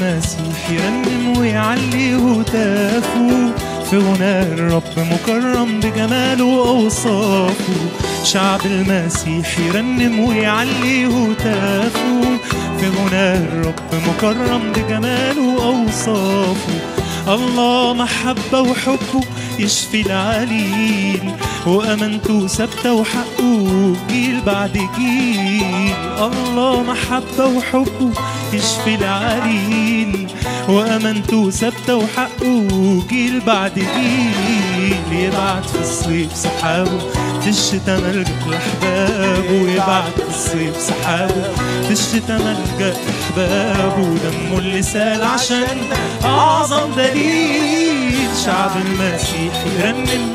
المسيح يرنم ويعلي هتافه في غناء الرب مكرم بجماله وأوصافه شعب المسيح يرنم ويعلي هتافه في غناء الرب مكرم بجماله وأوصافه الله محبة وحبه يشفي العليل وأمانته ثابتة وحقه جيل بعد جيل الله محبة وحبه يشفي العليل وأمانته ثابتة وحقه جيل بعد جيل يبعت في الصيف سحابه في الشتا ملجأ لأحبابه يبعت في الصيف سحابه في الشتا ملجأ لأحبابه دمه اللي سال عشان أعظم دليل شعب المسيح يرنم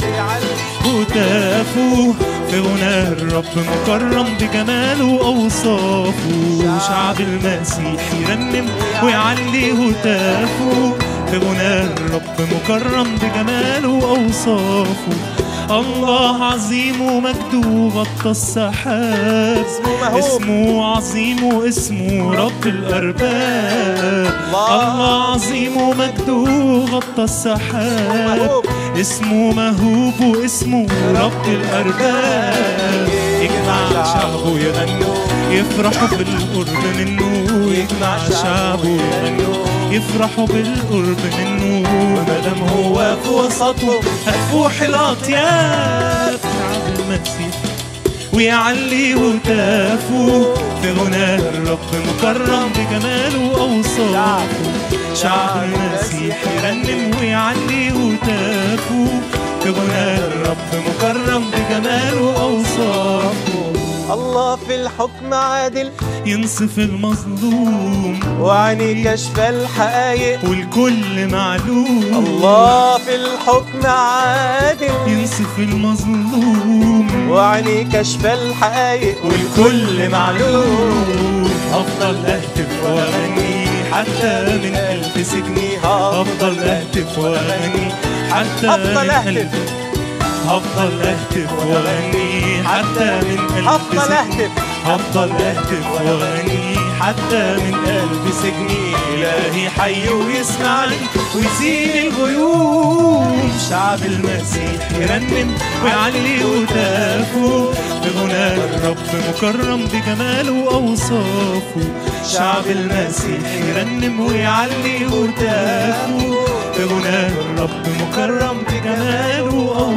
هتافه في غناء الرب مكرم بجماله وأوصافه شعب المسيح يرنم ويعلي هتافه في غناء الرب مكرم بجماله وأوصافه الله عظيم ومجده غطى السحاب مهوب. اسمه عظيم واسمه رب الأرباب الله عظيم ومجده غطى السحاب مهوب. اسمه مهوب واسمه رب الأرباب يجمع شعبه يغنوا يفرحوا بالقرب منه يجمع شعبه يغنوا يفرحوا بالقرب منه مادام هو في وسطهم هتفوح الأطياب شعب المسيح ويعلي هتافه في غناء الرب مكرم بجماله وأوصافه شعب المسيح يرنم ويعلي هتافه في غناء الرب مكرم بجماله وأوصافه الله في الحكم عادل ينصف المظلوم وعيني كشف الحقايق والكل معلوم الله في الحكم عادل ينصف المظلوم وعيني كشف الحقايق والكل معلوم افضل اهتف واغني حتى من قلب سجني افضل اهتف واغني حتى أفضل من أهتف. قلب هفضل اهتف واغني حتى من قلب أفضل سجني. أهتف. هفضل اهتف واغني حتى من قلب سجني الهي حي ويسمعني ويزيل الغيوم شعب المسيح يرنم ويعلي هتافه بغناء الرب مكرم بجماله واوصافه شعب المسيح يرنم ويعلي هتافه بغناء الرب مكرم بجماله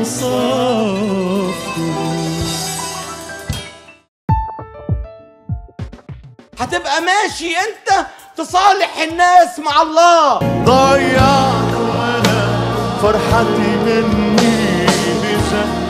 واوصافه هتبقى ماشي انت تصالح الناس مع الله ضيعت وانا فرحتي مني بزهق